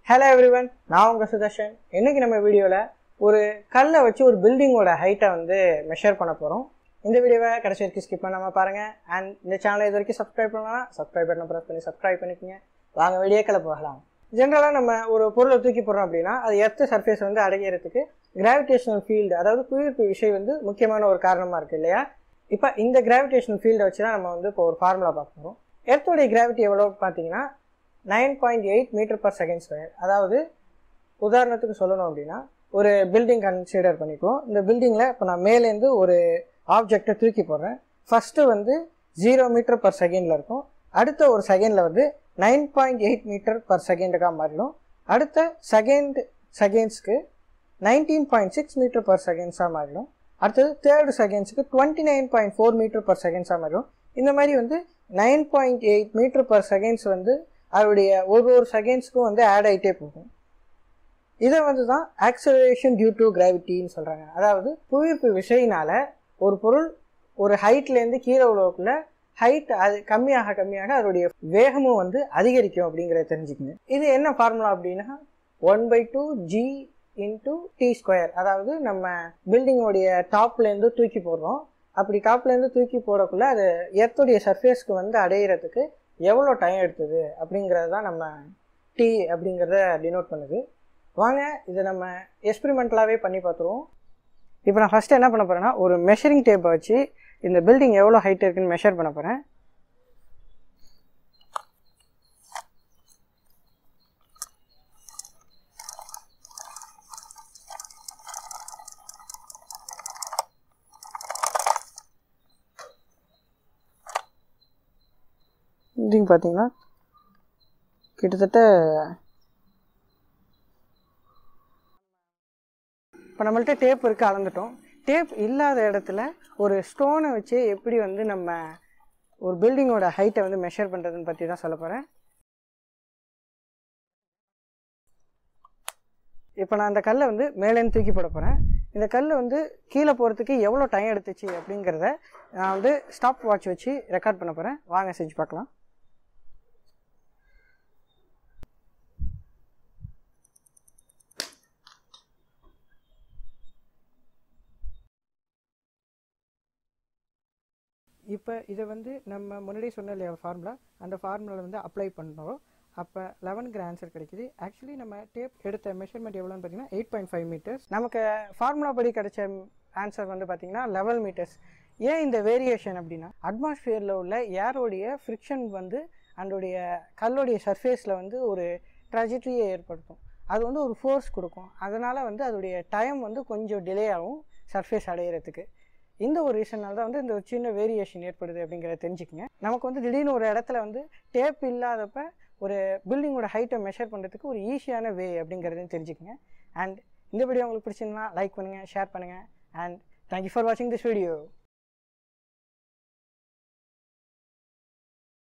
hello everyone நான் உங்கள் சுதர்ஷன் இன்னைக்கு நம்ம வீடியோவில் ஒரு கல்லை வச்சு ஒரு பில்டிங்கோட ஹைட்டை வந்து மெஷர் பண்ண போகிறோம் இந்த வீடியோவை கடைசி வரைக்கும் ஸ்கிப் பண்ணாமல் பாருங்கள் அண்ட் இந்த சேனலை இது வரைக்கும் சப்ஸ்கிரைப் பண்ணலாம் சப்ஸ்கிரைப் பண்ண ப்ரெஸ் பண்ணி சப்ஸ்கிரைப் பண்ணிக்கோங்க வாங்க வீடியோக்களை போகலாம் ஜென்ரலாக நம்ம ஒரு பொருளை தூக்கி போடுறோம் அப்படின்னா அது எர்த்து சர்ஃபேஸ் வந்து அடைகிறதுக்கு கிராவிடேஷனல் ஃபீல்டு அதாவது புவியீர்ப்பு விசை வந்து முக்கியமான ஒரு காரணமாக இருக்குது இல்லையா இப்போ இந்த கிராவிடேஷனல் ஃபீல்டை வச்சு தான் நம்ம வந்து இப்போ ஒரு ஃபார்முலா பார்க்க போகிறோம் எர்த்தோடைய கிராவிட்டி எவ்வளோ பார்த்தீங்கன்னா nine point eight metre per second square அதாவது உதாரணத்துக்கு சொல்லணும் அப்படின்னா ஒரு பில்டிங் கன்சிடர் பண்ணிக்குவோம் இந்த பில்டிங்கில் இப்போ நான் மேலேருந்து ஒரு ஆப்ஜெக்டை தூக்கி போடுறேன் ஃபஸ்ட்டு வந்து ஜீரோ மீட்டர் பர் செகண்டில் இருக்கும் அடுத்த ஒரு செகண்டில் வந்து nine point eight metre per செகண்டுக்காக மாறிடும் அடுத்த செகண்ட் செகண்ட்ஸ்க்கு nineteen point six metre per செகண்ட்ஸாக மாறிடும் அடுத்தது தேர்டு செகண்ட்ஸுக்கு twenty nine point four metre per செகண்ட்ஸாக மாறிடும் இந்த மாதிரி வந்து nine point eight metre per seconds வந்து அதோடைய ஒரு ஒரு செகண்ட்ஸ்க்கும் வந்து ஆட் ஆகிட்டே போகும் இதை வந்து தான் ஆக்சலரேஷன் டியூ டு கிராவிட்டின்னு சொல்கிறாங்க அதாவது புவியீர்ப்பு விசையினால் ஒரு பொருள் ஒரு ஹைட்லேருந்து கீழே உள்ளவக்குள்ள ஹைட் அது கம்மியாக கம்மியாக அதோடைய வேகமும் வந்து அதிகரிக்கும் அப்படிங்கிறத தெரிஞ்சுக்கங்க இது என்ன ஃபார்முலா அப்படின்னா one by two g into t square அதாவது நம்ம பில்டிங்கோடைய டாப்லேருந்து தூக்கி போடுறோம் அப்படி டாப்லேருந்து தூக்கி போடக்குள்ள அது எர்த்துடைய சர்ஃபேஸ்க்கு வந்து அடையிறதுக்கு எவ்வளோ டைம் எடுத்தது அப்படிங்கிறது தான் நம்ம டி அப்படிங்கிறத டினோட் பண்ணுது வாங்க இதை நம்ம எக்ஸ்பெரிமெண்டலாகவே பண்ணி பார்த்துருவோம் இப்போ நான் ஃபஸ்ட்டு என்ன பண்ண போகிறேன்னா ஒரு மெஷரிங் டேப்பை வச்சு இந்த பில்டிங் எவ்வளோ ஹைட் இருக்குன்னு மெஷர் பண்ண போகிறேன் பில்டிங் பார்த்தீங்கன்னா கிட்டத்தட்ட இப்போ நம்மள்ட்ட டேப் இருக்குது அளந்துட்டோம் டேப் இல்லாத இடத்துல ஒரு ஸ்டோனை வச்சு எப்படி வந்து நம்ம ஒரு பில்டிங்கோட ஹைட்டை வந்து மெஷர் பண்ணுறதுன்னு பற்றி தான் சொல்ல போகிறேன் இப்போ நான் அந்த கல்லை வந்து மேலேருந்து தூக்கி போட போகிறேன் இந்த கல் வந்து கீழே போகிறதுக்கு எவ்வளோ டைம் எடுத்துச்சு அப்படிங்கிறத நான் வந்து ஸ்டாப் வாட்ச் வச்சு ரெக்கார்ட் பண்ண போகிறேன் வாங்க செஞ்சு பார்க்கலாம் இப்போ இதை வந்து நம்ம முன்னாடி சொன்ன இல்லையா ஃபார்முலா அந்த ஃபார்முலாவில் வந்து அப்ளை பண்ணுறோம் அப்போ லெவனுக்கு ஆன்சர் கிடைக்குது ஆக்சுவலி நம்ம டேப் எடுத்த மெஷர்மெண்ட் எவ்வளோன்னு பார்த்தீங்கன்னா எயிட் பாயிண்ட் ஃபைவ் மீட்டர்ஸ் நமக்கு ஃபார்முலா படி கிடைச்ச ஆன்சர் வந்து பார்த்தீங்கன்னா லெவல் மீட்டர்ஸ் ஏன் இந்த வேரியேஷன் அப்படின்னா அட்மாஸ்ஃபியரில் உள்ள ஏரோடைய ஃப்ரிக்ஷன் வந்து அதோடைய கல்லுடைய சர்ஃபேஸில் வந்து ஒரு ட்ராஜெக்டரியை ஏற்படுத்தும் அது வந்து ஒரு ஃபோர்ஸ் கொடுக்கும் அதனால் வந்து அதோடைய டைம் வந்து கொஞ்சம் டிலே ஆகும் சர்ஃபேஸ் அடையிறதுக்கு இந்த ஒரு ரீசனால் தான் வந்து இந்த ஒரு சின்ன வேரியேஷன் ஏற்படுது அப்படிங்கிறத தெரிஞ்சுக்கங்க நமக்கு வந்து திடீர்னு ஒரு இடத்துல வந்து டேப் இல்லாதப்ப ஒரு பில்டிங்கோட ஹைட்டை மெஷர் பண்ணுறதுக்கு ஒரு ஈஸியான வே அப்படிங்கிறதையும் தெரிஞ்சுக்கங்க அண்ட் இந்த வீடியோ உங்களுக்கு பிடிச்சிருந்தா லைக் பண்ணுங்கள் ஷேர் பண்ணுங்கள் அண்ட் தேங்க்யூ ஃபார் வாட்சிங் திஸ் வீடியோ